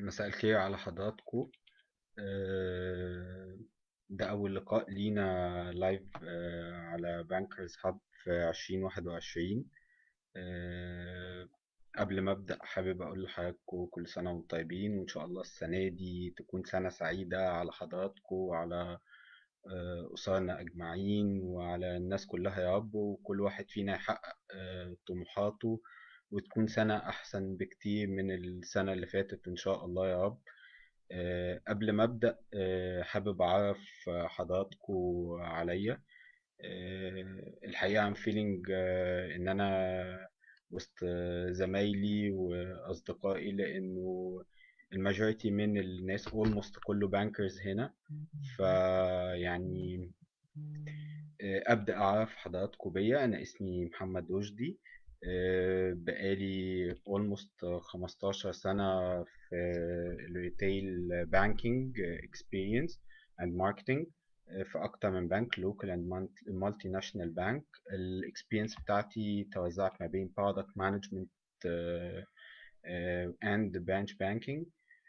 مساء الخير على حضراتكم آه، ده أول لقاء لينا لايف آه، على بانكرز هاب في عشرين واحد وعشرين قبل ما أبدأ حابب أقول لحضراتكم كل سنة وانتم طيبين وإن شاء الله السنة دي تكون سنة سعيدة على حضراتكم وعلى آه، أسرنا أجمعين وعلى الناس كلها يا رب وكل واحد فينا يحقق طموحاته وتكون سنة أحسن بكتير من السنة اللي فاتت إن شاء الله يا رب أه قبل ما أبدأ أه حابب أعرف حضراتكم عليا أه الحقيقة I'm feeling أه إن أنا وسط زمايلي وأصدقائي لأنه الماجوريتي من الناس almost كله بانكرز هنا فيعني أبدأ أعرف حضراتكم بيا أنا اسمي محمد رشدي بقالي almost 15 سنة في الريتيل بانكينج اكسبيرينس اند ماركتنج في أكتر من بنك local and multinational bank الاكسبيرينس بتاعتي توزعت ما بين product management and branch banking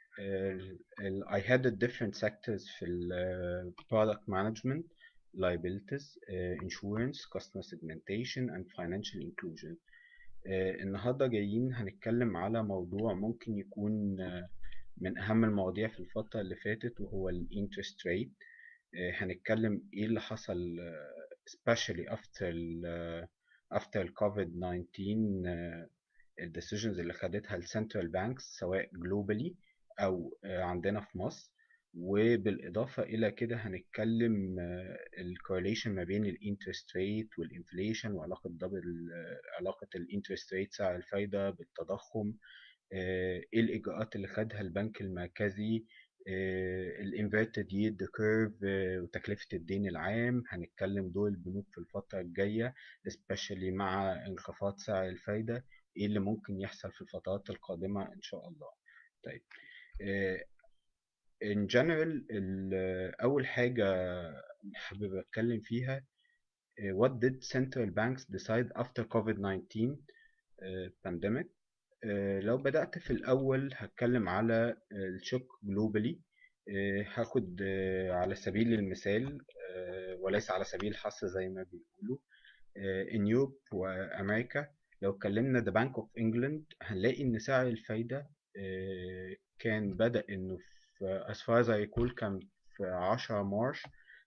I had different sectors في ال product management liabilities, insurance, customer segmentation and financial inclusion النهارده جايين هنتكلم على موضوع ممكن يكون من أهم المواضيع في الفترة اللي فاتت وهو الانترست ريت هنتكلم ايه اللي حصل especially after ال after ال COVID-19 الديسيجنز اللي خدتها السنترال بانكس سواء globally أو عندنا في مصر وبالإضافة إلى كده هنتكلم الكورليشن ما بين الانترست ريت والانفليشن وعلاقة دبل علاقة الانترست ريت سعر الفايدة بالتضخم ايه الإجراءات اللي خدها البنك المركزي الانفيرتد ييلد كيرف وتكلفة الدين العام هنتكلم دور البنوك في الفترة الجاية especially مع انخفاض سعر الفايدة ايه اللي ممكن يحصل في الفترات القادمة ان شاء الله طيب in general أول حاجة حابب أتكلم فيها what did central banks decide after COVID-19 pandemic لو بدأت في الأول هتكلم على الشوك جلوبالي هاخد على سبيل المثال وليس على سبيل الحصر زي ما بيقولوا in Europe وأمريكا لو اتكلمنا The Bank of England هنلاقي إن سعر الفايدة كان بدأ إنه في as far as I recall كان في 10 مارش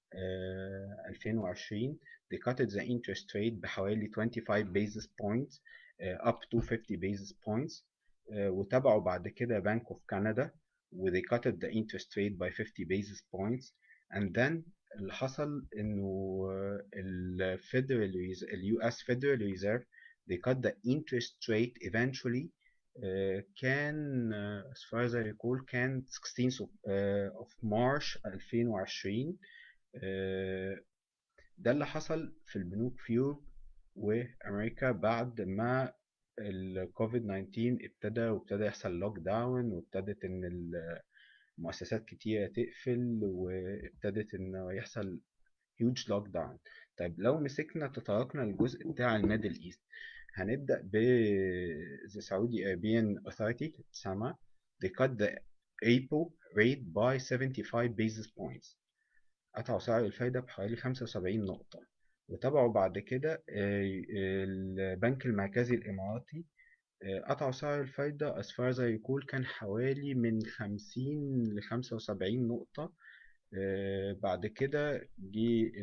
2020 they cut the interest rate بحوالي 25 basis points up to 50 basis points وتابعوا بعد كده Bank of Canada و they cut the interest rate by 50 basis points and then اللي حصل انه ال Federal ال US Federal Reserve they cut the interest rate eventually كان as far as I recall كان 16 of, uh, of March 2020 ده اللي حصل في البنوك في يوروب وأمريكا بعد ما الكوفيد 19 ابتدى وابتدى يحصل لوك داون وابتدت ان المؤسسات كتيرة تقفل وابتدت انه يحصل هيوج لوك داون طيب لو مسكنا تطرقنا الجزء بتاع الميدل ايست هنبدأ ب the Saudi Arabian Authority سما they cut the repo rate by 75 basis points قطعوا سعر الفايدة بحوالي 75 نقطة وتابعوا بعد كده البنك المركزي الإماراتي قطعوا سعر الفايدة as far as I recall كان حوالي من 50 ل 75 نقطة بعد كده جه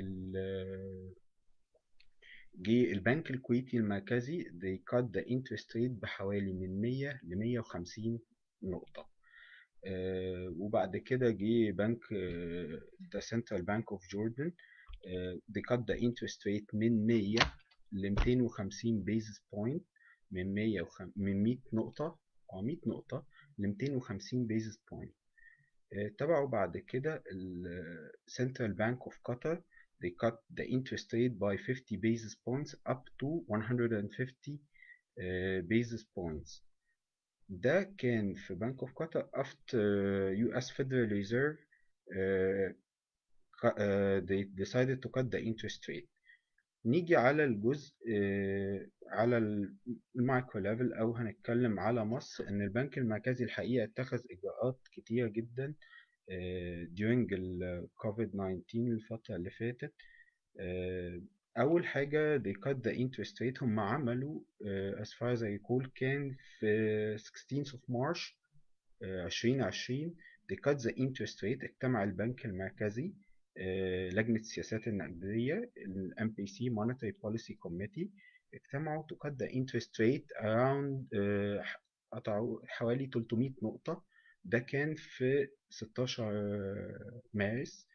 جه البنك الكويتي المركزي they cut the interest rate بحوالي من 100 ل 150 نقطة uh, وبعد كده جه بنك uh, the Central Bank of Jordan uh, they cut the interest rate من 100 ل 250 basis point من 100 وخم... من 100 نقطة أو 100 نقطة ل 250 basis point تبعوا بعد كده ال Central Bank of Qatar they cut the interest rate by 50 basis points up to 150 uh, basis points ده كان في Bank of Qatar after US Federal Reserve uh, uh, they decided to cut the interest rate نيجي على الجزء على المايكرو ليفل او هنتكلم على مصر ان البنك المركزي الحقيقه اتخذ اجراءات كتيره جدا during الكوفيد 19 الفتره اللي فاتت اول حاجه they cut the interest rate هم عملوا as far as I recall كان في 16th of March 2020 they cut the interest rate اجتمع البنك المركزي لجنة السياسات النقدية ال MPC Monetary Policy Committee اجتمعوا to cut the interest rate around قطعوا حوالي 300 نقطة ده كان في 16 مارس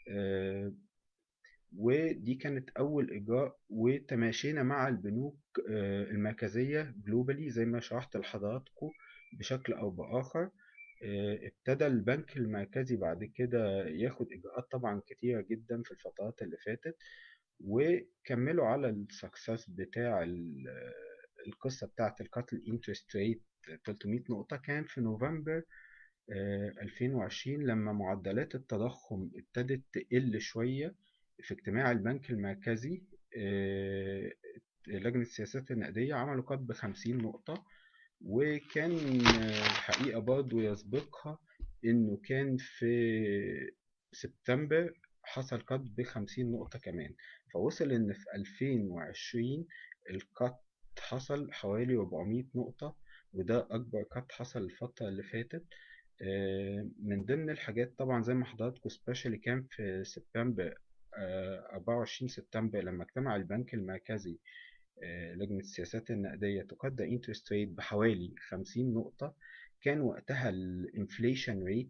ودي كانت أول إجراء وتماشينا مع البنوك المركزية جلوبالي زي ما شرحت لحضراتكم بشكل أو بآخر ابتدى البنك المركزي بعد كده ياخد إجراءات طبعا كتيرة جدا في الفترات اللي فاتت وكملوا على السكسس بتاع القصة بتاعة الكات الانترست ريت 300 نقطة كان في نوفمبر 2020 لما معدلات التضخم ابتدت تقل شوية في اجتماع البنك المركزي لجنة السياسات النقدية عملوا قط بخمسين نقطة وكان الحقيقة برضو يسبقها إنه كان في سبتمبر حصل قط بخمسين نقطة كمان فوصل إن في ألفين وعشرين القط حصل حوالي 400 نقطة وده أكبر قط حصل الفترة اللي فاتت من ضمن الحاجات طبعا زي ما حضراتكم سبيشالي كان في سبتمبر 24 سبتمبر لما اجتمع البنك المركزي لجنة السياسات النقدية تقدر انترست ريت بحوالي 50 نقطة كان وقتها الانفليشن ريت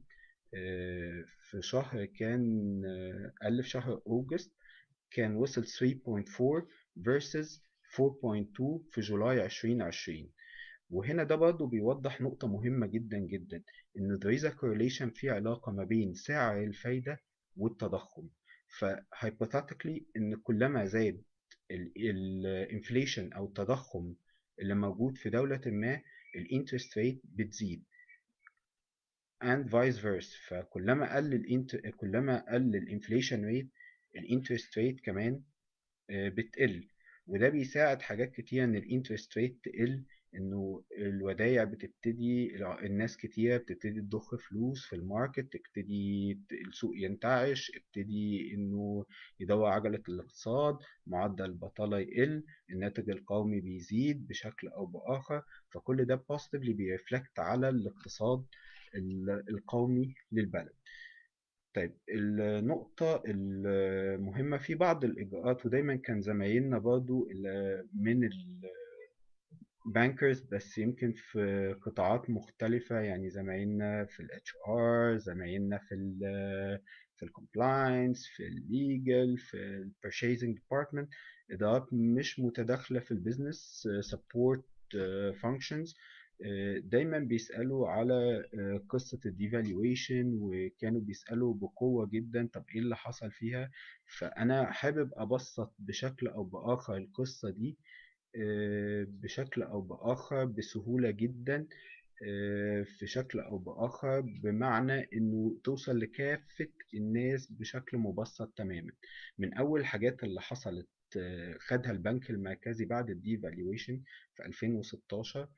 في شهر كان قل في شهر أوجست كان وصل 3.4 versus 4.2 في جولاي 2020 وهنا ده برضه بيوضح نقطة مهمة جدا جدا إن there is a correlation في علاقة ما بين سعر الفايدة والتضخم فهايبوثيتيكلي إن كلما زاد الانفليشن أو التضخم اللي موجود في دولة ما الانترست ريت بتزيد and vice versa فكلما قل الانت... كلما قل الانفليشن ريت الانترست ريت كمان بتقل وده بيساعد حاجات كتير ان الانترست ريت تقل انه الودايع بتبتدي الناس كتير بتبتدي تضخ فلوس في الماركت تبتدي السوق ينتعش ابتدي انه يدور عجلة الاقتصاد معدل البطالة يقل الناتج القومي بيزيد بشكل او باخر فكل ده بوزيتيفلي بيرفلكت على الاقتصاد القومي للبلد طيب النقطة المهمة في بعض الإجراءات ودايما كان زمايلنا برضو من البانكرز بس يمكن في قطاعات مختلفة يعني زمايلنا في ال HR زمايلنا في ال في الكومبلاينس في الليجل في ال purchasing department إدارات مش متداخلة في البيزنس support functions دايما بيسألوا على قصة الديفالويشن وكانوا بيسألوا بقوة جدا طب ايه اللي حصل فيها فأنا حابب أبسط بشكل أو بآخر القصة دي بشكل أو بآخر بسهولة جدا في شكل أو بآخر بمعنى إنه توصل لكافة الناس بشكل مبسط تماما من أول الحاجات اللي حصلت خدها البنك المركزي بعد الديفالويشن في 2016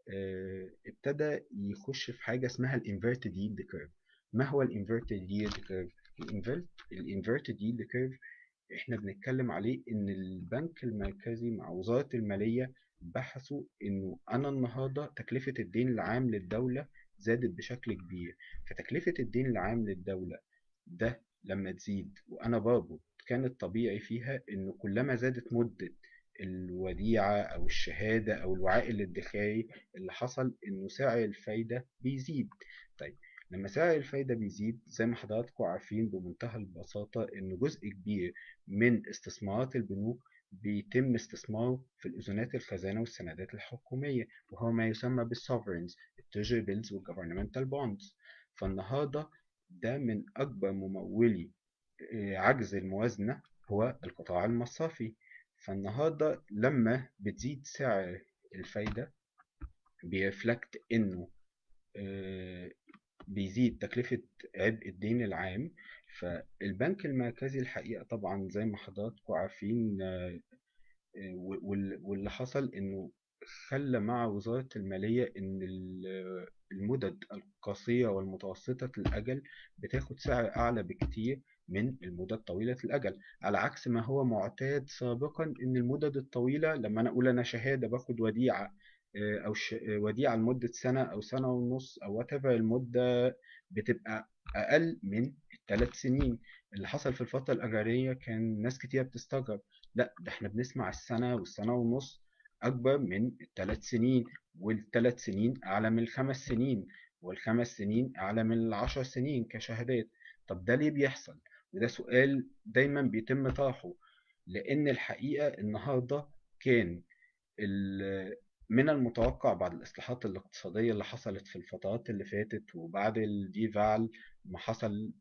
ابتدى يخش في حاجه اسمها الانفيرتد ييلد كيرف ما هو الانفيرتد ييلد كيرف الانفيرتد ييلد كيرف احنا بنتكلم عليه ان البنك المركزي مع وزاره الماليه بحثوا انه انا النهارده تكلفه الدين العام للدوله زادت بشكل كبير فتكلفه الدين العام للدوله ده لما تزيد وانا برضه كان الطبيعي فيها انه كلما زادت مده الوديعة أو الشهادة أو الوعاء الادخاري اللي حصل إنه سعر الفايدة بيزيد طيب لما سعر الفايدة بيزيد زي ما حضراتكم عارفين بمنتهى البساطة إن جزء كبير من استثمارات البنوك بيتم استثماره في الأذونات الخزانة والسندات الحكومية وهو ما يسمى بالسوفرينز التريجري بيلز والجفرنمنتال بوندز فالنهاردة ده من أكبر ممولي عجز الموازنة هو القطاع المصرفي فالنهاردة لما بتزيد سعر الفايدة بيرفلكت انه بيزيد تكلفة عبء الدين العام فالبنك المركزي الحقيقة طبعا زي ما حضراتكم عارفين آه، وال- واللي حصل إنه خلى مع وزارة المالية إن ال- المدد القصيرة والمتوسطة الأجل بتاخد سعر أعلى بكتير من المدد طويلة الأجل على عكس ما هو معتاد سابقا إن المدد الطويلة لما أنا أقول أنا شهادة باخد وديعة آه، أو ش- آه، وديعة لمدة سنة أو سنة ونص أو whatever المدة بتبقى أقل من الثلاث سنين اللي حصل في الفترة الأجرية كان ناس كتير بتستغرب لا ده احنا بنسمع السنة والسنة ونص أكبر من الثلاث سنين والثلاث سنين أعلى من الخمس سنين والخمس سنين أعلى من العشر سنين كشهادات طب ده ليه بيحصل؟ وده سؤال دايما بيتم طرحه لأن الحقيقة النهاردة كان ال- من المتوقع بعد الإصلاحات الاقتصادية اللي حصلت في الفترات اللي فاتت وبعد الديفال ما حصل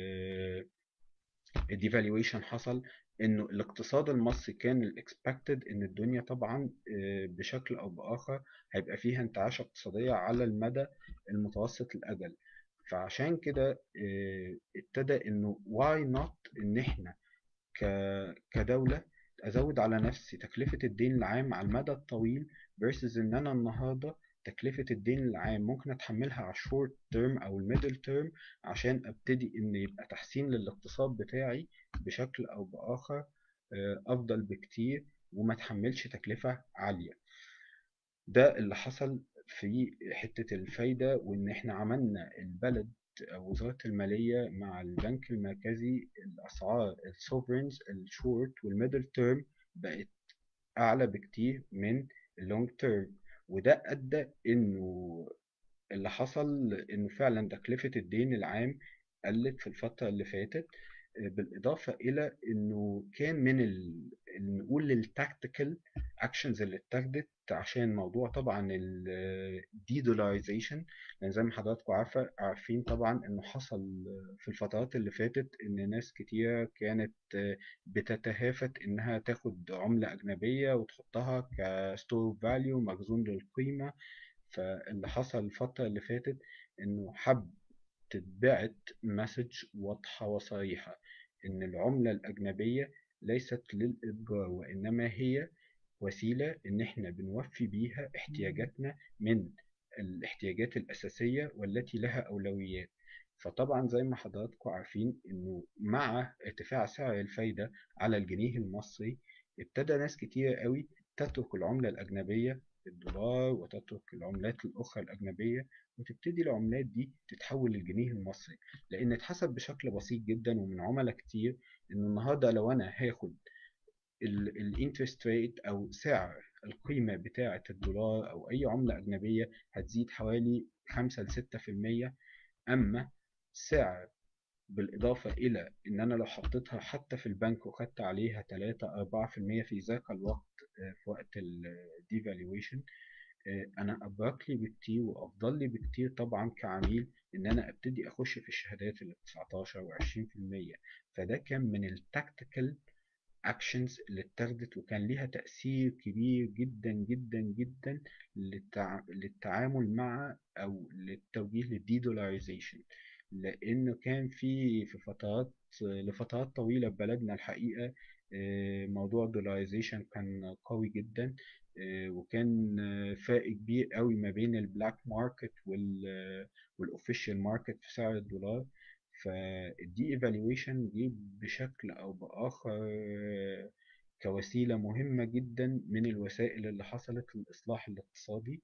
الديفالويشن حصل انه الاقتصاد المصري كان الاكسبكتد ان الدنيا طبعا آه، بشكل او باخر هيبقى فيها انتعاش اقتصادية على المدى المتوسط الاجل فعشان كده آه، ابتدى انه why not ان احنا ك- كدولة أزود على نفسي تكلفة الدين العام على المدى الطويل versus إن أنا النهاردة تكلفة الدين العام ممكن أتحملها على الشورت تيرم أو الميدل تيرم عشان أبتدي إن يبقى تحسين للاقتصاد بتاعي بشكل أو بآخر آه، أفضل بكتير وما تحملش تكلفة عالية ده اللي حصل في حتة الفايدة وإن إحنا عملنا البلد أو وزارة المالية مع البنك المركزي الأسعار السوفرينز الشورت والميدل تيرم بقت أعلى بكتير من اللونج تيرم وده أدى إنه اللي حصل إنه فعلا تكلفة الدين العام قلت في الفترة اللي فاتت بالإضافة إلى إنه كان من ال... نقول التاكتيكال اكشنز اللي اتخذت عشان موضوع طبعا الدي دولاريزيشن لان زي ما حضراتكم عارفه عارفين طبعا انه حصل في الفترات اللي فاتت ان ناس كتير كانت بتتهافت انها تاخد عمله اجنبيه وتحطها كستور فاليو مخزون للقيمه فاللي حصل الفتره اللي فاتت انه حب تتبعت مسج واضحه وصريحه ان العمله الاجنبيه ليست للإتجار وإنما هي وسيلة إن إحنا بنوفي بيها احتياجاتنا من الاحتياجات الأساسية والتي لها أولويات فطبعا زي ما حضراتكم عارفين إنه مع ارتفاع سعر الفايدة على الجنيه المصري ابتدى ناس كتير قوي تترك العملة الأجنبية الدولار وتترك العملات الأخرى الأجنبية وتبتدي العملات دي تتحول للجنيه المصري لأن اتحسب بشكل بسيط جدا ومن عملاء كتير إن النهاردة لو أنا هاخد الانترست ريت او سعر القيمة بتاعة الدولار او اي عملة اجنبية هتزيد حوالي 5 ل 6% اما سعر بالاضافة الى ان انا لو حطيتها حتى في البنك وخدت عليها 3 4% في ذاك الوقت في وقت الديفالويشن انا ابرك لي بكتير وافضل لي بكتير طبعا كعميل ان انا ابتدي اخش في الشهادات اللي 19 و20% فده كان من التكتيكال اكشنز اللي اتخذت وكان ليها تأثير كبير جدا جدا جدا للتع... للتعامل مع او للتوجيه للديدولاريزيشن لانه كان في في فترات لفترات طويله في بلدنا الحقيقه موضوع الدولاريزيشن كان قوي جدا وكان فرق كبير قوي ما بين البلاك ماركت والاوفيشال ماركت في سعر الدولار فالدي ايفالويشن دي بشكل او باخر كوسيله مهمه جدا من الوسائل اللي حصلت للاصلاح الاقتصادي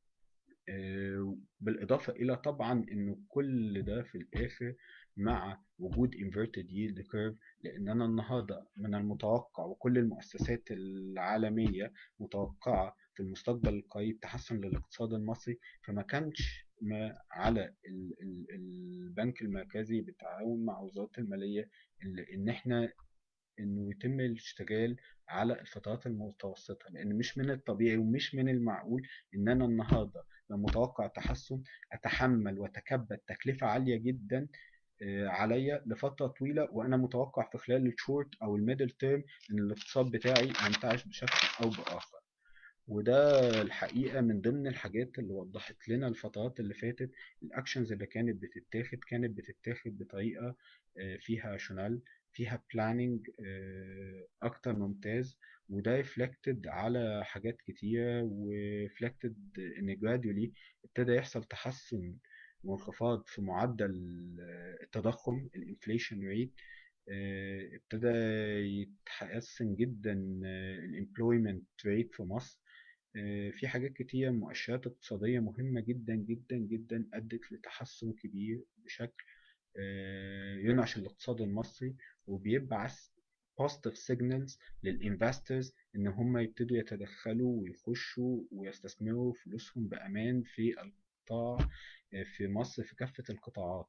بالاضافه الى طبعا انه كل ده في الاخر مع وجود inverted yield curve لان انا النهارده من المتوقع وكل المؤسسات العالميه متوقعه في المستقبل القريب تحسن للاقتصاد المصري فما كانش ما على البنك المركزي بالتعاون مع وزاره الماليه ان احنا انه يتم الاشتغال على الفترات المتوسطه لان مش من الطبيعي ومش من المعقول ان انا النهارده لما متوقع تحسن اتحمل واتكبد تكلفه عاليه جدا عليا لفتره طويله وانا متوقع في خلال الشورت او الميدل تيرم ان الاقتصاد بتاعي ينتعش بشكل او باخر وده الحقيقة من ضمن الحاجات اللي وضحت لنا الفترات اللي فاتت الأكشنز اللي كانت بتتاخد كانت بتتاخد بطريقة فيها راشونال فيها بلاننج اكتر ممتاز وده reflected على حاجات كتيرة و reflected ان gradually ابتدى يحصل تحسن وانخفاض في معدل التضخم الانفليشن ريت ابتدى يتحسن جدا الامبلويمنت ريت في مصر آه، في حاجات كتير مؤشرات اقتصادية مهمة جدا جدا جدا أدت لتحسن كبير بشكل آه، ينعش الاقتصاد المصري وبيبعث positive signals للانفسترز ان هم يبتدوا يتدخلوا ويخشوا ويستثمروا فلوسهم بامان في القطاع آه، في مصر في كافة القطاعات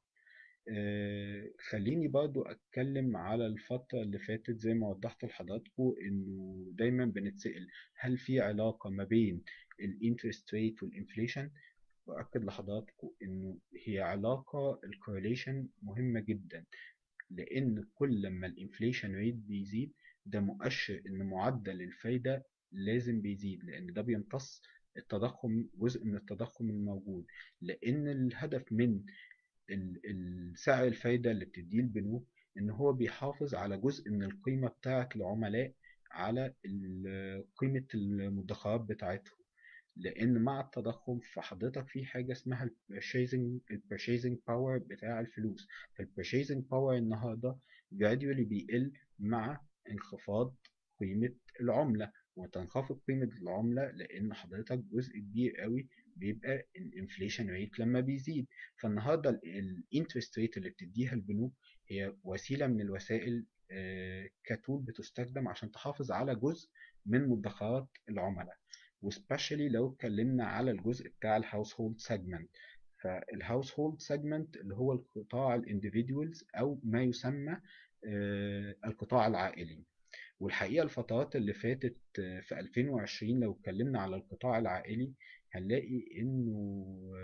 آه، خليني برضو اتكلم على الفترة اللي فاتت زي ما وضحت لحضراتكم انه دايما بنتسأل هل في علاقة ما بين الانترست ريت والانفليشن واكد لحضراتكم انه هي علاقة الكورليشن مهمة جدا لان كل لما الانفليشن ريت بيزيد ده مؤشر ان معدل الفايدة لازم بيزيد لان ده بيمتص التضخم جزء من التضخم الموجود لان الهدف من سعر الفايدة اللي بتديه البنوك ان هو بيحافظ على جزء من القيمة بتاعة العملاء على قيمة المدخرات بتاعتهم لان مع التضخم فحضرتك في حاجة اسمها البرشيزنج البرشيزنج باور بتاع الفلوس فالبرشيزنج باور النهاردة gradually بيقل مع انخفاض قيمة العملة وتنخفض قيمة العملة لأن حضرتك جزء كبير قوي بيبقى الانفليشن ريت لما بيزيد فالنهارده الانترست ريت اللي بتديها البنوك هي وسيله من الوسائل آه، كتول بتستخدم عشان تحافظ على جزء من مدخرات العملاء وسبيشالي لو اتكلمنا على الجزء بتاع الهاوس هولد سيجمنت فالهاوس هولد سيجمنت اللي هو القطاع الانديفيدوالز او ما يسمى آه، القطاع العائلي والحقيقه الفترات اللي فاتت آه، في 2020 لو اتكلمنا على القطاع العائلي هنلاقي انه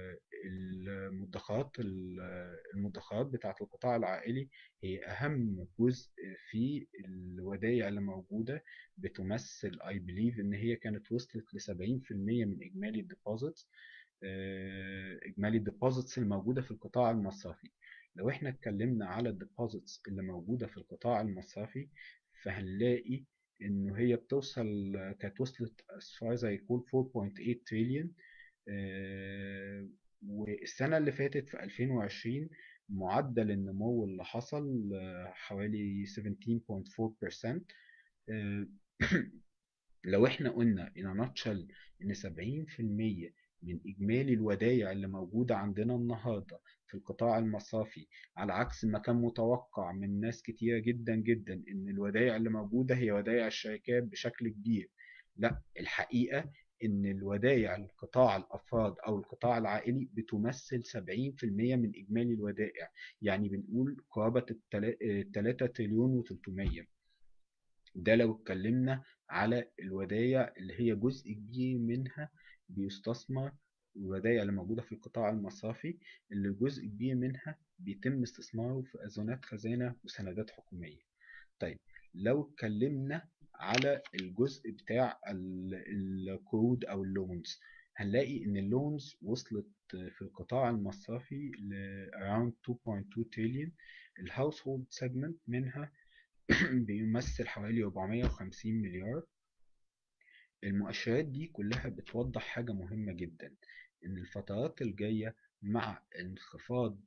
المدخرات المدخرات بتاعة القطاع العائلي هي اهم جزء في الودائع اللي موجودة بتمثل I believe ان هي كانت وصلت ل 70% من اجمالي الديبوزيتس آه، اجمالي الديبوزيتس الموجودة في القطاع المصرفي لو احنا اتكلمنا على الديبوزيتس اللي موجودة في القطاع المصرفي فهنلاقي انه هي بتوصل كانت وصلت as far as I recall 4.8 تريليون آه، والسنة اللي فاتت في 2020 معدل النمو اللي حصل آه، حوالي 17.4% آه، لو احنا قلنا in a nutshell ان 70% من إجمالي الودايع اللي موجودة عندنا النهاردة في القطاع المصرفي على عكس ما كان متوقع من ناس كتيرة جدا جدا إن الودايع اللي موجودة هي ودايع الشركات بشكل كبير لا الحقيقة إن الودايع القطاع الأفراد أو القطاع العائلي بتمثل 70% من إجمالي الودائع يعني بنقول قرابة 3 تريليون و300 ده لو اتكلمنا على الودايع اللي هي جزء كبير منها بيستثمر الودائع اللي موجودة في القطاع المصرفي اللي جزء كبير منها بيتم استثماره في أذونات خزانة وسندات حكومية طيب لو اتكلمنا على الجزء بتاع القروض أو اللونز هنلاقي إن اللونز وصلت في القطاع المصرفي ل around 2.2 تريليون الهاوس هولد سيجمنت منها بيمثل حوالي 450 مليار المؤشرات دي كلها بتوضح حاجة مهمة جدا إن الفترات الجاية مع انخفاض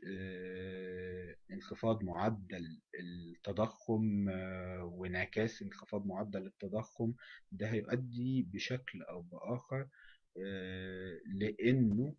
آه، انخفاض معدل التضخم آه، وانعكاس انخفاض معدل التضخم ده هيؤدي بشكل أو بآخر آه، لأنه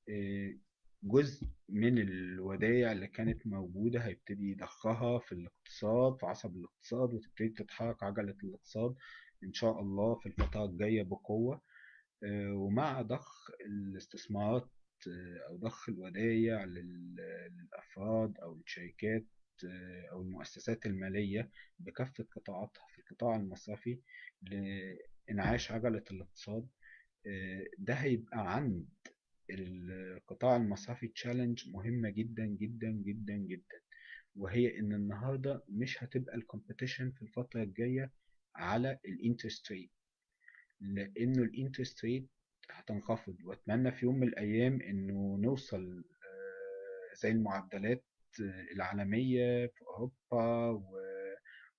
جزء من الودائع اللي كانت موجودة هيبتدي يضخها في الاقتصاد في عصب الاقتصاد وتبتدي تتحرك عجلة الاقتصاد إن شاء الله في الفترة الجاية بقوة آه، ومع ضخ الاستثمارات آه، أو ضخ الودايع للأفراد أو الشركات آه، أو المؤسسات المالية بكافة قطاعاتها في القطاع المصرفي لإنعاش عجلة الاقتصاد ده هيبقى عند القطاع المصرفي تشالنج مهمة جدا جدا جدا جدا وهي ان النهاردة مش هتبقى الكومبيتيشن في الفترة الجاية على الانترست ريت لانه الانترست ريت هتنخفض واتمنى في يوم من الايام انه نوصل آه، زي المعدلات العالمية في اوروبا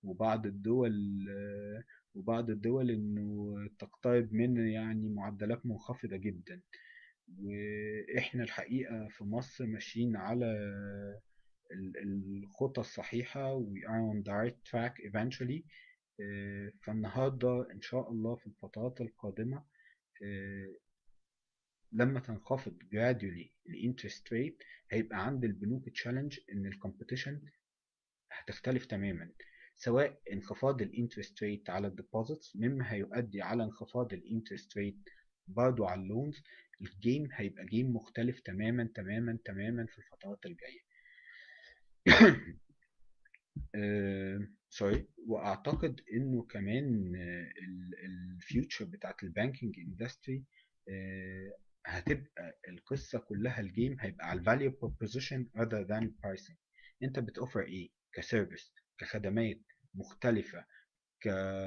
وبعض الدول وبعض الدول انه تقترب من يعني معدلات منخفضة جدا واحنا الحقيقة في مصر ماشيين على الخطى الصحيحة we are on the right track eventually فالنهاردة إن شاء الله في الفترات القادمة لما تنخفض gradually الانترست ريت هيبقى عند البنوك تشالنج ان الكومبيتيشن هتختلف تماما سواء انخفاض الانترست ريت على الديبوزيتس مما هيؤدي على انخفاض الانترست ريت برضو على اللونز الجيم هيبقى جيم مختلف تماما تماما تماما في الفترات الجايه سوري واعتقد انه كمان الفيوتشر بتاعت البانكينج اندستري هتبقى القصه كلها الجيم هيبقى على الفاليو بروبوزيشن rather than pricing انت بتوفر ايه كسيرفيس كخدمات مختلفه ك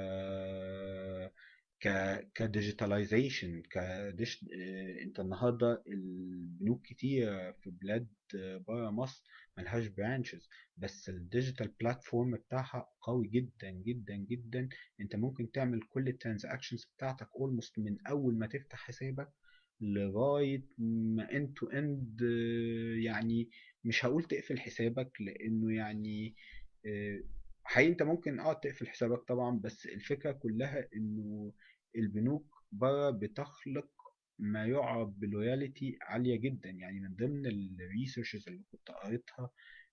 ك كديجيتاليزيشن كديش انت النهارده البنوك كتير في بلاد بره مصر ملهاش برانشز بس الديجيتال بلاتفورم بتاعها قوي جدا جدا جدا انت ممكن تعمل كل الترانزاكشنز بتاعتك اولموست من اول ما تفتح حسابك لغايه ما اند تو اند يعني مش هقول تقفل حسابك لانه يعني حقيقي انت ممكن اه تقفل حسابك طبعا بس الفكره كلها انه البنوك بره بتخلق ما يعرف بلويالتي عاليه جدا يعني من ضمن الريسيرشز اللي كنت قريتها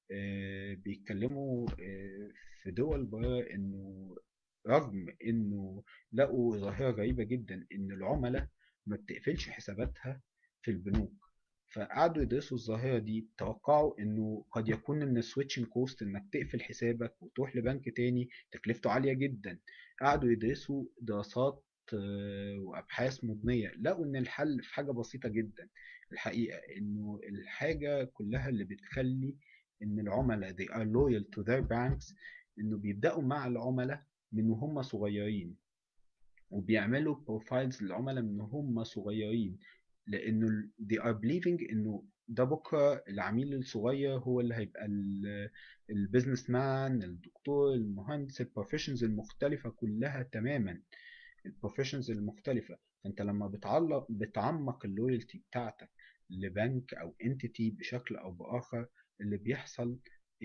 بيتكلموا في دول بره انه رغم انه لقوا ظاهره غريبه جدا ان العملاء ما بتقفلش حساباتها في البنوك فقعدوا يدرسوا الظاهرة دي توقعوا انه قد يكون ان السويتشنج كوست انك تقفل حسابك وتروح لبنك تاني تكلفته عالية جدا قعدوا يدرسوا دراسات وابحاث مضنية لقوا ان الحل في حاجة بسيطة جدا الحقيقة انه الحاجة كلها اللي بتخلي ان العملاء they are loyal to their banks انه بيبدأوا مع العملاء من وهم صغيرين وبيعملوا بروفايلز للعملاء من هم صغيرين لانه they are believing انه ده بكره العميل الصغير هو اللي هيبقى البيزنس مان الدكتور المهندس البروفيشنز المختلفه كلها تماما البروفيشنز المختلفه فانت لما بتعلق بتعمق اللويالتي بتاعتك لبنك او انتيتي بشكل او باخر اللي بيحصل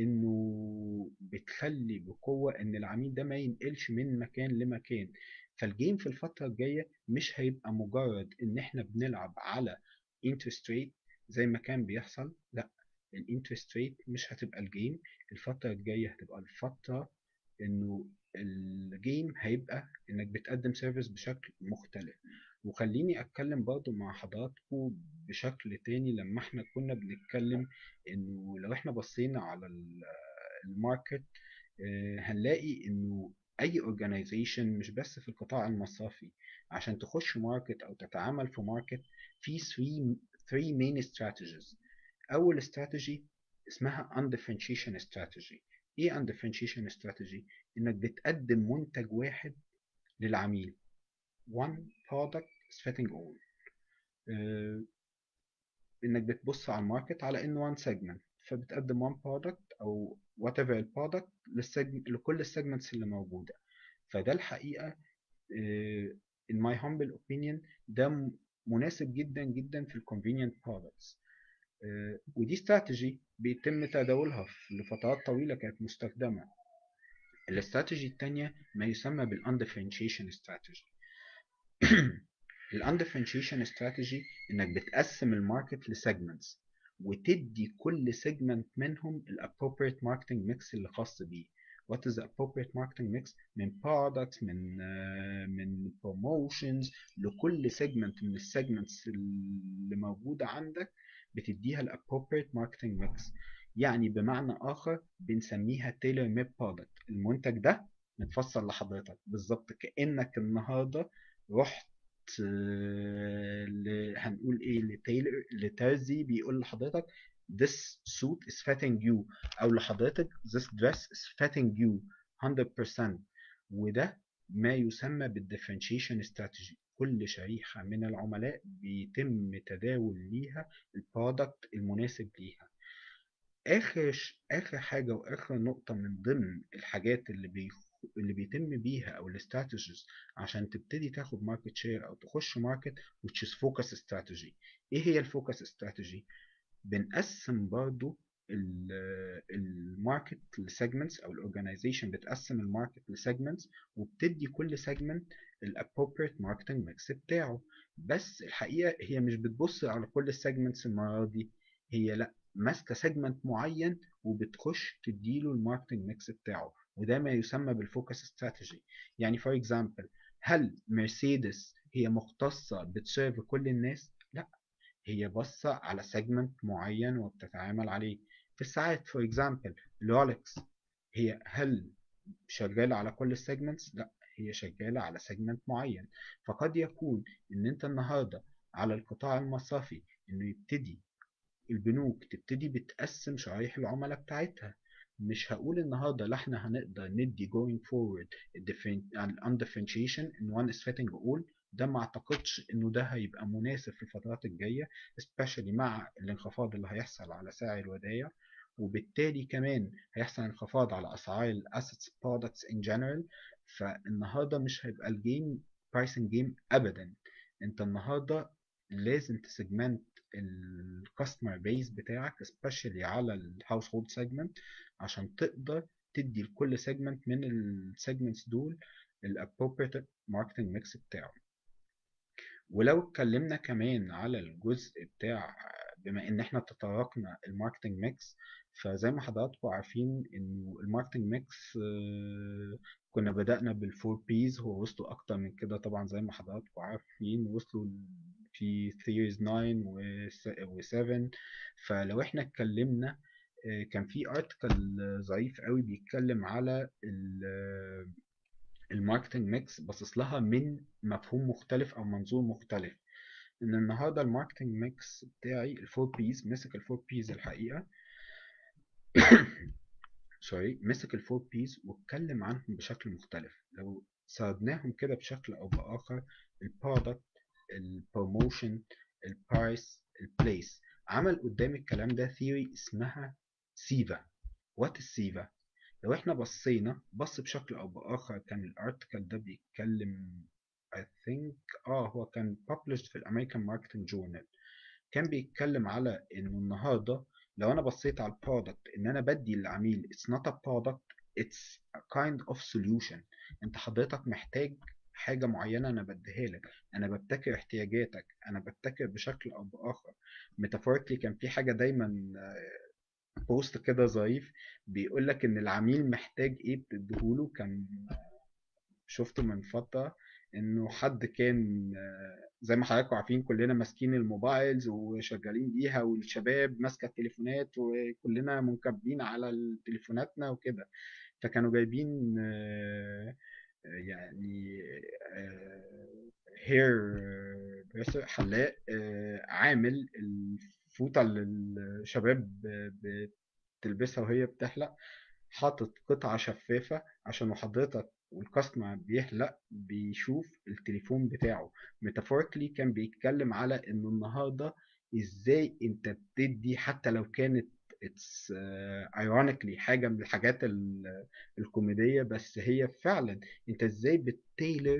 انه بتخلي بقوه ان العميل ده ما ينقلش من مكان لمكان فالجيم في الفترة الجاية مش هيبقى مجرد ان احنا بنلعب على interest rate زي ما كان بيحصل لا الانترست ريت مش هتبقى الجيم الفترة الجاية هتبقى الفترة انه الجيم هيبقى انك بتقدم سيرفيس بشكل مختلف وخليني اتكلم برضو مع حضراتكم بشكل تاني لما احنا كنا بنتكلم انه لو احنا بصينا على الماركت هنلاقي انه اي organization مش بس في القطاع المصرفي عشان تخش ماركت او تتعامل في ماركت في 3 3 main strategies اول استراتيجي اسمها undifferentiation strategy ايه undifferentiation strategy انك بتقدم منتج واحد للعميل one product is fitting all آه انك بتبص على الماركت على انه one segment فبتقدم one product او whatever البرودكت لكل السيجمنتس اللي موجوده فده الحقيقه in my humble opinion ده مناسب جدا جدا في الكونفينينت برودكتس ودي استراتيجي بيتم تداولها لفترات طويله كانت مستخدمه الاستراتيجي الثانيه ما يسمى بالاندفرنشيشن استراتيجي الاندفرنشيشن استراتيجي انك بتقسم الماركت لسيجمنتس وتدي كل سيجمنت منهم الابروبريت ماركتنج ميكس اللي خاص بيه what is the appropriate marketing mix من products من uh, من promotions لكل segment من السيجمنتس اللي موجودة عندك بتديها ال appropriate marketing mix يعني بمعنى آخر بنسميها tailor made product المنتج ده متفصل لحضرتك بالظبط كأنك النهاردة رحت ل... هنقول ايه لتايلر لترزي بيقول لحضرتك this suit is fitting you او لحضرتك this dress is fitting you 100% وده ما يسمى بالديفرنشيشن استراتيجي كل شريحة من العملاء بيتم تداول ليها البرودكت المناسب ليها اخر ش... اخر حاجة واخر نقطة من ضمن الحاجات اللي اللي بيتم بيها او الاستراتيجيز عشان تبتدي تاخد ماركت شير او تخش ماركت which is focus strategy ايه هي الفوكس استراتيجي بنقسم برضو الماركت لسيجمنتس او الاورجنايزيشن بتقسم الماركت لسيجمنتس وبتدي كل سيجمنت الابروبريت ماركتنج ميكس بتاعه بس الحقيقه هي مش بتبص على كل السيجمنتس المره دي هي لا ماسكه سيجمنت معين وبتخش تديله الماركتنج ميكس بتاعه وده ما يسمى بالفوكس استراتيجي يعني فور اكزامبل هل مرسيدس هي مختصه بتسيرف كل الناس لا هي باصه على سيجمنت معين وبتتعامل عليه في الساعات فور اكزامبل رولكس هي هل شغاله على كل السيجمنتس لا هي شغاله على سيجمنت معين فقد يكون ان انت النهارده على القطاع المصرفي انه يبتدي البنوك تبتدي بتقسم شرايح العملاء بتاعتها مش هقول النهارده لا احنا هنقدر ندي going forward undifferentiation in one is fitting all ده ما اعتقدش انه ده هيبقى مناسب في الفترات الجايه especially مع الانخفاض اللي هيحصل على سعر الودايع وبالتالي كمان هيحصل انخفاض على اسعار الاسيتس برودكتس ان جنرال فالنهارده مش هيبقى الجيم برايسنج جيم ابدا انت النهارده لازم تسجمنت الكاستمر بيس بتاعك especially على الهاوس هولد سيجمنت عشان تقدر تدي لكل سيجمنت من السيجمنتس دول الابروبريت ماركتنج ميكس بتاعه ولو اتكلمنا كمان على الجزء بتاع بما ان احنا تطرقنا الماركتنج ميكس فزي ما حضراتكم عارفين انه الماركتنج ميكس كنا بدأنا بالفور بيز هو وصلوا اكتر من كده طبعا زي ما حضراتكم عارفين وصلوا في ثيريز 9 و7 فلو احنا اتكلمنا كان في ارتكل ظريف قوي بيتكلم على الماركتنج ميكس باصص لها من مفهوم مختلف او منظور مختلف ان النهارده الماركتنج ميكس بتاعي الفور بيز مسك الفور بيز الحقيقه سوري مسك الفور بيز واتكلم عنهم بشكل مختلف لو سردناهم كده بشكل او باخر البرودكت البروموشن البرايس البليس عمل قدام الكلام ده ثيوري اسمها سيفا وات السيفا لو احنا بصينا بص بشكل او باخر كان الارتكل ده بيتكلم I think اه هو كان published في الامريكان ماركتنج جورنال كان بيتكلم على انه النهارده لو انا بصيت على البرودكت ان انا بدي للعميل it's not a product it's a kind of solution انت حضرتك محتاج حاجة معينة أنا بديها لك أنا ببتكر احتياجاتك أنا ببتكر بشكل أو بآخر ميتافوريكلي كان في حاجة دايما بوست كده ظريف بيقول لك إن العميل محتاج إيه بتديهوله كان شفته من فترة إنه حد كان زي ما حضراتكم عارفين كلنا ماسكين الموبايلز وشغالين بيها والشباب ماسكة التليفونات وكلنا منكبين على تليفوناتنا وكده فكانوا جايبين يعني هير حلاق عامل الفوطة اللي الشباب بتلبسها وهي بتحلق حاطط قطعة شفافة عشان حضرتك والكاستمر بيحلق بيشوف التليفون بتاعه ميتافوريكلي كان بيتكلم على انه النهارده ازاي انت بتدي حتى لو كانت اتس ايرونيكلي حاجه من الحاجات الكوميديه بس هي فعلا انت ازاي بتتيلر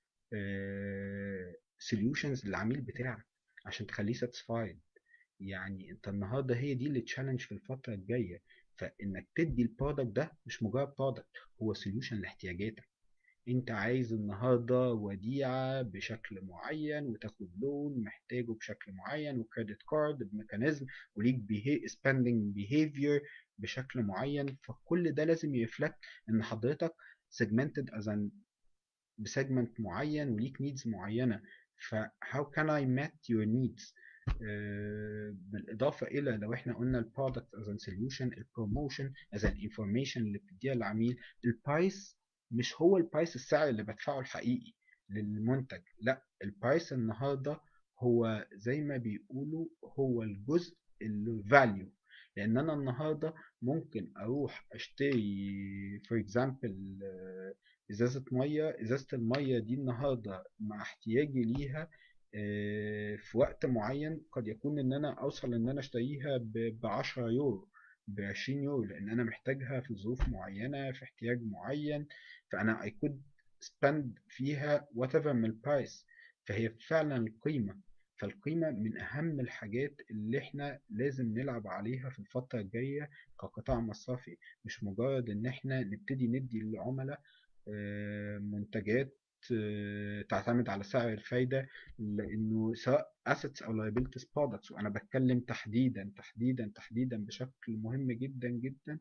سوليوشنز للعميل بتاعك عشان تخليه ساتسفايد يعني انت النهارده هي دي اللي تشالنج في الفتره الجايه فانك تدي البرودكت ده مش مجرد برودكت هو سوليوشن لاحتياجاتك انت عايز النهارده وديعه بشكل معين وتاخد لون محتاجه بشكل معين وكريدت كارد بميكانيزم وليك سبيندنج بيهيفير بشكل معين فكل ده لازم يرفلكت ان حضرتك segmented as an بسيجمنت معين وليك نيدز معينه ف how can I met your needs بالاضافه الى لو احنا قلنا البرودكت از ان سوليوشن البروموشن از ان انفورميشن اللي بتديها للعميل البرايس مش هو البرايس السعر اللي بدفعه الحقيقي للمنتج لا البرايس النهارده هو زي ما بيقولوا هو الجزء الفاليو لان انا النهارده ممكن اروح اشتري فور اكزامبل ازازه ميه ازازه الميه دي النهارده مع احتياجي ليها في وقت معين قد يكون ان انا اوصل ان انا اشتريها ب 10 يورو ب 20 يورو لان انا محتاجها في ظروف معينه في احتياج معين فانا I could spend فيها whatever من البرايس فهي فعلا القيمه فالقيمه من اهم الحاجات اللي احنا لازم نلعب عليها في الفتره الجايه كقطاع مصرفي مش مجرد ان احنا نبتدي ندي للعملاء آه، منتجات آه، تعتمد على سعر الفايدة لأنه سواء assets أو liabilities products وأنا بتكلم تحديدا تحديدا تحديدا بشكل مهم جدا جدا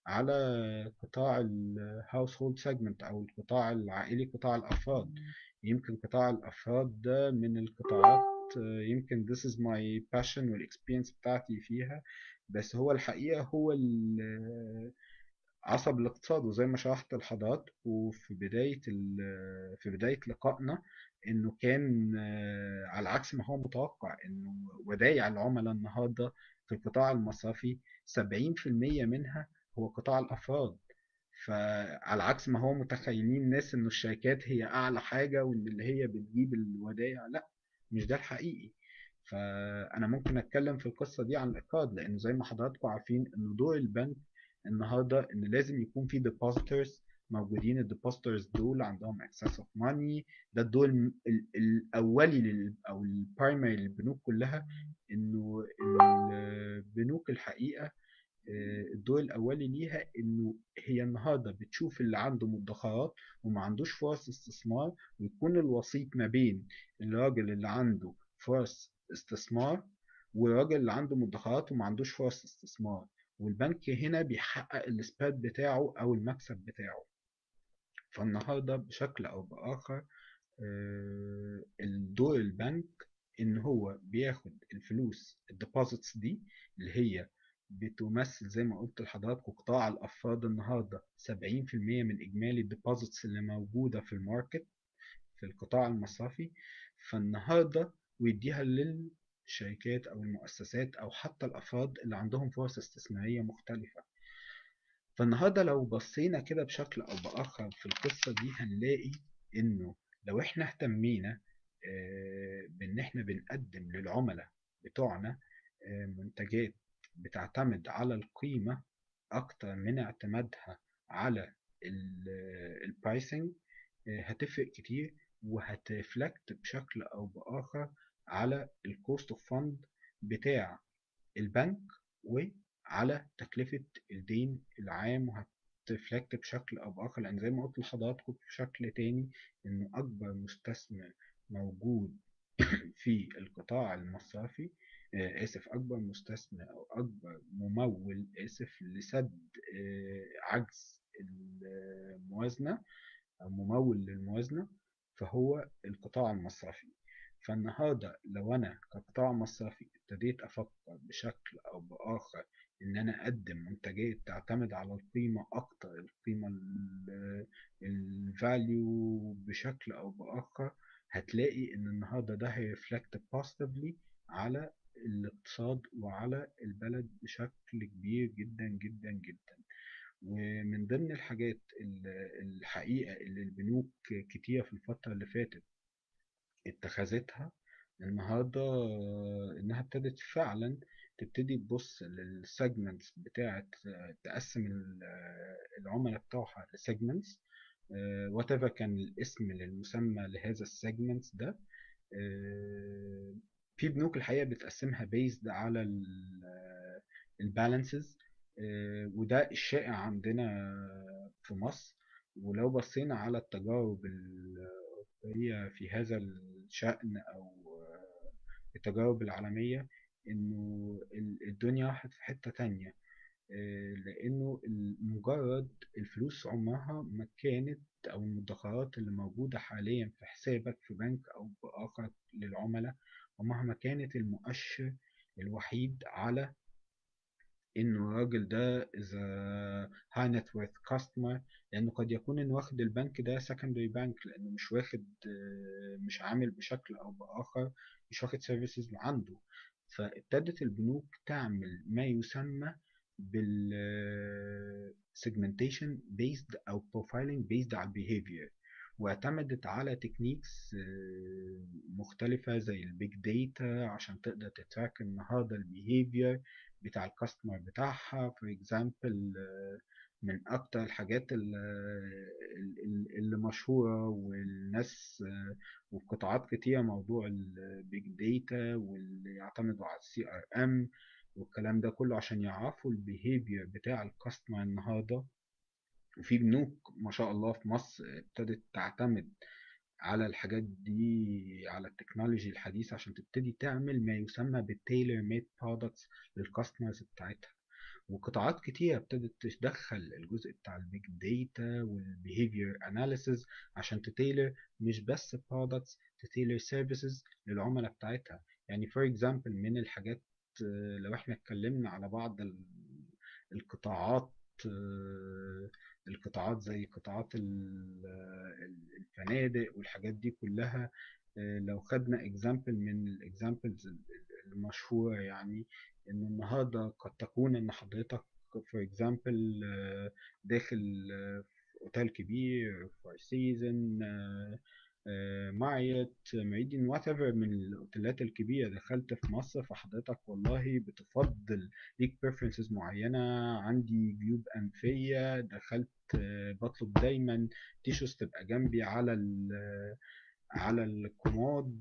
على قطاع ال household segment أو القطاع العائلي قطاع الأفراد يمكن قطاع الأفراد ده من القطاعات آه، يمكن this is my passion والexperience بتاعتي فيها بس هو الحقيقة هو ال- عصب الاقتصاد وزي ما شرحت لحضرتك وفي بداية ال- في بداية لقائنا إنه كان آه، على عكس ما هو متوقع إنه ودايع العملاء النهاردة في القطاع المصرفي 70% منها هو قطاع الأفراد فعلى عكس ما هو متخيلين الناس إنه الشركات هي أعلى حاجة وإن اللي هي بتجيب الودايع لا مش ده الحقيقي فأنا ممكن أتكلم في القصة دي عن الإيقاظ لأن زي ما حضراتكم عارفين إن دور البنك النهارده ان لازم يكون في depositors موجودين الديبوزيتورز دول عندهم access of money ده الدور الم- ال- الاولي لل او البرايمري للبنوك كلها انه البنوك الحقيقه آه، الدور الاولي ليها انه هي النهارده بتشوف اللي عنده مدخرات وما عندوش فرص استثمار ويكون الوسيط ما بين الراجل اللي عنده فرص استثمار والراجل اللي عنده مدخرات وما عندوش فرص استثمار والبنك هنا بيحقق السبريد بتاعه او المكسب بتاعه فالنهارده بشكل او باخر آه، الدور البنك ان هو بياخد الفلوس الديبوزيتس دي اللي هي بتمثل زي ما قلت لحضراتكم قطاع الافراد النهارده 70% من اجمالي الديبوزيتس اللي موجوده في الماركت في القطاع المصرفي فالنهارده ويديها للشركات او المؤسسات او حتى الافراد اللي عندهم فرص استثماريه مختلفه فالنهارده لو بصينا كده بشكل او باخر في القصه دي هنلاقي انه لو احنا اهتمينا آه، بان احنا بنقدم للعملاء بتوعنا آه، منتجات بتعتمد على القيمه اكتر من اعتمادها على البرايسنج هتفرق كتير وهتفلكت بشكل او باخر على الكوست اوف فند بتاع البنك وعلى تكلفة الدين العام وهتفلكت بشكل أو بآخر لأن زي ما قلت لحضراتكم بشكل تاني إنه أكبر مستثمر موجود في القطاع المصرفي آه، آسف أكبر مستثمر أو أكبر ممول آسف لسد آه، عجز الموازنة أو ممول للموازنة فهو القطاع المصرفي فالنهاردة لو أنا كقطاع مصرفي ابتديت أفكر بشكل أو بآخر إن أنا أقدم منتجات تعتمد على القيمة أكتر القيمة الفاليو بشكل أو بآخر هتلاقي إن النهاردة ده هيرفلكت positively على الاقتصاد وعلى البلد بشكل كبير جدا جدا جدا ومن ضمن الحاجات ال- الحقيقة اللي البنوك كتير في الفترة اللي فاتت اتخذتها النهاردة إنها ابتدت فعلا تبتدي تبص للسيجمنتس بتاعت تقسم ال- العملاء بتوعها لسيجمنتس وات ايفر كان الاسم للمسمى لهذا السيجمنتس ده آه، في بنوك الحقيقة بتقسمها بيزد على البالانسز وده الشائع عندنا في مصر ولو بصينا على التجارب الأوروبية في هذا الشأن أو التجارب العالمية إنه ال- الدنيا راحت في حتة تانية آه، لأنه مجرد الفلوس عمرها ما كانت أو المدخرات اللي موجودة حاليا في حسابك في بنك أو بآخر للعملاء عمرها ما كانت المؤشر الوحيد على انه الراجل ده is a high net worth customer لانه قد يكون انه واخد البنك ده secondary bank لانه مش واخد آه، مش عامل بشكل او باخر مش واخد services عنده فابتدت البنوك تعمل ما يسمى بال آه، segmentation based او profiling based على behavior واعتمدت على تكنيكس مختلفة زي البيج داتا عشان تقدر تتراك النهاردة البيهيفير بتاع الكاستمر بتاعها فور اكزامبل من اكتر الحاجات اللي, اللي مشهوره والناس وفي قطاعات كتيره موضوع البيج داتا واللي يعتمدوا على السي ار ام والكلام ده كله عشان يعرفوا البيهيفير بتاع الكاستمر النهارده وفي بنوك ما شاء الله في مصر ابتدت تعتمد على الحاجات دي على التكنولوجي الحديثة عشان تبتدي تعمل ما يسمى بالتيلر ميد برودكتس للكاستمرز بتاعتها وقطاعات كتيرة ابتدت تدخل الجزء بتاع البيج داتا والبيهيفير اناليسز عشان تتيلر مش بس برودكتس تتيلر سيرفيسز للعملاء بتاعتها يعني فور اكزامبل من الحاجات لو احنا اتكلمنا على بعض القطاعات القطاعات زي قطاعات الفنادق والحاجات دي كلها لو خدنا اكزامبل من الاكزامبلز المشهورة يعني ان النهارده قد تكون ان حضرتك فور اكزامبل داخل اوتيل كبير فور سيزون ماريوت ميريديان وات ايفر من الاوتيلات الكبيره دخلت في مصر فحضرتك والله بتفضل ليك بريفرنسز معينه عندي جيوب انفيه دخلت بطلب دايما تيشوز تبقى جنبي على على الكومود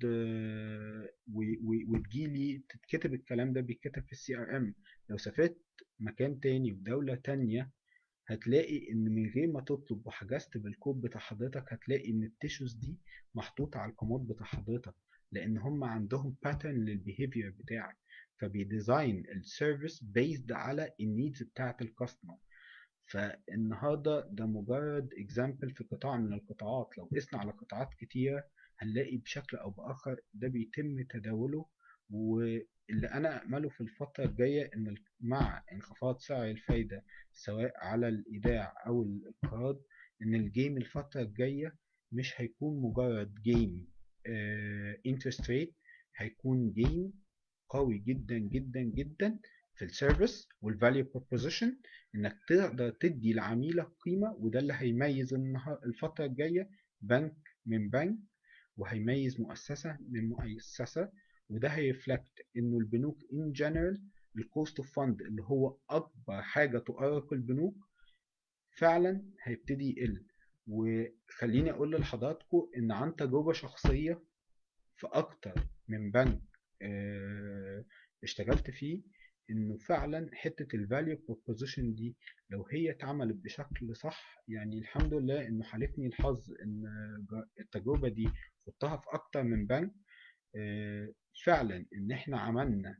وتجيلي تتكتب الكلام ده بيتكتب في السي ار ام لو سافرت مكان تاني ودولة تانية هتلاقي ان من غير ما تطلب وحجزت بالكود بتاع حضرتك هتلاقي ان التيشوز دي محطوطة على الكومود بتاع حضرتك لان هم عندهم باترن للبيهيفير بتاعك فبيديزاين السيرفيس بيزد على النيدز بتاعت الكاستمر فالنهارده ده مجرد اكزامبل في قطاع من القطاعات لو قسنا على قطاعات كتيره هنلاقي بشكل او باخر ده بيتم تداوله واللي انا امله في الفتره الجايه ان مع انخفاض سعر الفايده سواء على الايداع او القراض ان الجيم الفتره الجايه مش هيكون مجرد جيم انترست ريت هيكون جيم قوي جدا جدا جدا في السيرفيس والفاليو بروبوزيشن انك تقدر تدي لعميلك قيمه وده اللي هيميز الفتره الجايه بنك من بنك وهيميز مؤسسه من مؤسسه وده هيرفلكت انه البنوك ان جنرال الكوست اوف فند اللي هو اكبر حاجه تؤرق البنوك فعلا هيبتدي يقل وخليني اقول لحضراتكم ان عن تجربه شخصيه في اكتر من بنك اشتغلت فيه انه فعلا حته الفاليو بروبوزيشن دي لو هي اتعملت بشكل صح يعني الحمد لله انه حالفني الحظ ان التجربه دي خدتها في اكتر من بنك فعلا ان احنا عملنا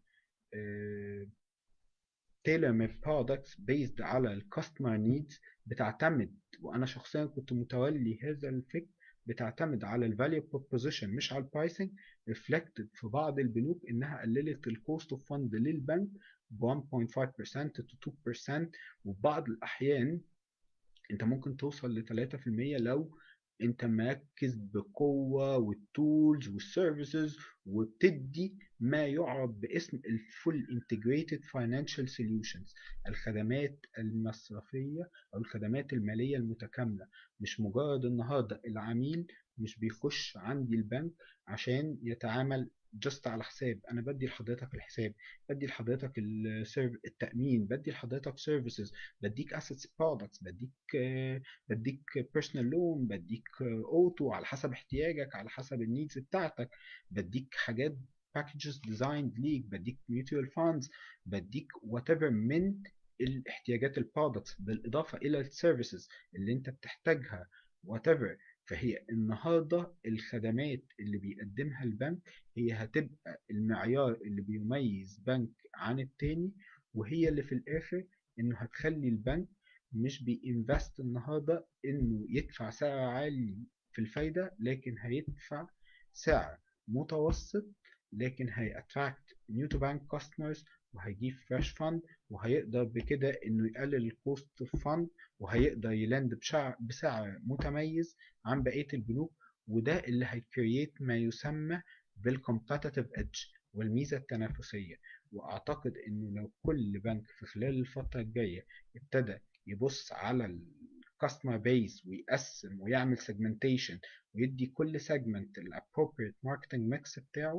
تيلر ميد برودكتس بيزد على الكاستمر نيدز بتعتمد وانا شخصيا كنت متولي هذا الفكر بتعتمد على الفاليو بروبوزيشن مش على البرايسنج ريفلكتد في بعض البنوك انها قللت الكوست اوف فند للبنك ب 1.5% to 2% وفي بعض الاحيان انت ممكن توصل ل 3% لو انت مركز بقوه والتولز والسيرفيسز وبتدي ما يعرف باسم الفول انتجريتد فاينانشال سوليوشنز الخدمات المصرفيه او الخدمات الماليه المتكامله مش مجرد النهارده العميل مش بيخش عندي البنك عشان يتعامل جست على حساب انا بدي لحضرتك الحساب بدي لحضرتك التامين بدي لحضرتك سيرفيسز بديك اسيتس برودكتس بديك بديك بيرسونال لون بديك اوتو على حسب احتياجك على حسب النيدز بتاعتك بديك حاجات باكجز ديزايند ليك بديك ميوتوال فاندز بديك وات ايفر من الاحتياجات البرودكتس بالاضافه الى السيرفيسز اللي انت بتحتاجها وات ايفر فهي النهارده الخدمات اللي بيقدمها البنك هي هتبقى المعيار اللي بيميز بنك عن التاني وهي اللي في الاخر انه هتخلي البنك مش بينفست النهارده انه يدفع سعر عالي في الفايده لكن هيدفع سعر متوسط لكن هيأتراكت نيو تو بانك كاستمرز وهيجيب فريش فاند وهيقدر بكده انه يقلل الكوست اوف فاند وهيقدر يلاند بسعر متميز عن بقيه البنوك وده اللي هيكرييت ما يسمى بالكومبتيتيف ايدج والميزه التنافسيه واعتقد انه لو كل بنك في خلال الفتره الجايه ابتدى يبص على الكاستمر بيس ويقسم ويعمل سيجمنتيشن ويدي كل سيجمنت الابروبريت ماركتنج ميكس بتاعه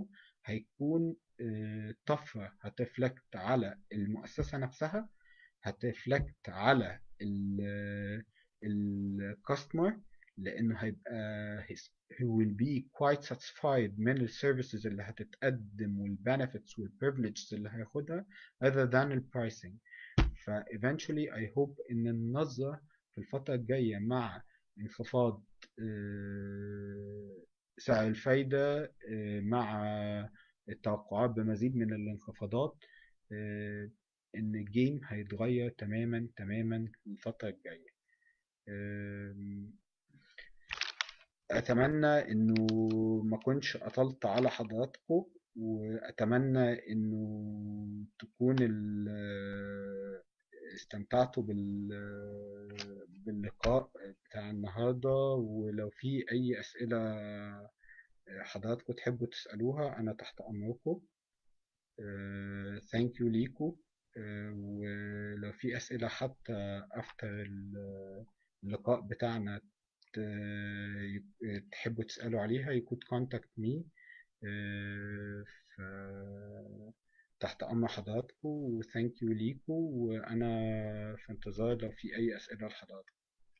هيكون آه، طفرة هتفلكت على المؤسسة نفسها هتفلكت على الكاستمر لانه هيبقى he will be quite satisfied من السيرفيسز اللي هتتقدم والبنفيتس والبريفليجز اللي هياخدها other than البرايسنج ف eventually I hope ان النظرة في الفترة الجاية مع انخفاض سعر الفايدة مع التوقعات بمزيد من الانخفاضات ان الجيم هيتغير تماما تماما الفترة الجاية اتمنى انه ما كنتش اطلت على حضراتكم واتمنى انه تكون استمتعتوا بال باللقاء بتاع النهارده ولو في اي اسئله حضراتكم تحبوا تسالوها انا تحت امركم ثانك يو ليكم ولو في اسئله حتى افتر اللقاء بتاعنا تحبوا تسألوا عليها you could contact me ف تحت أمر حضراتكم و thank you ليكم وأنا في انتظار لو في أي أسئلة لحضراتكم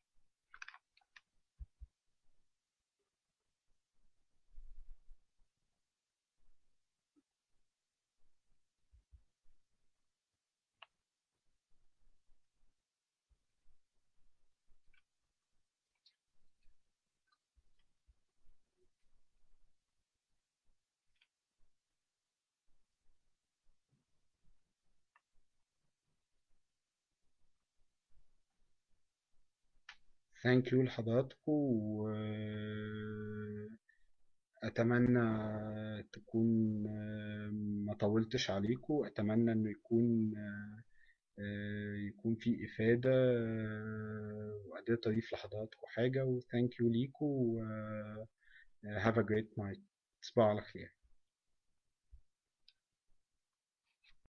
ثانك يو لحضراتكم و اتمنى تكون ما طولتش عليكم اتمنى انه يكون يكون في افاده وقدرت اضيف لحضراتكم حاجه وثانك يو ليكم و have a great night تصبحوا على خير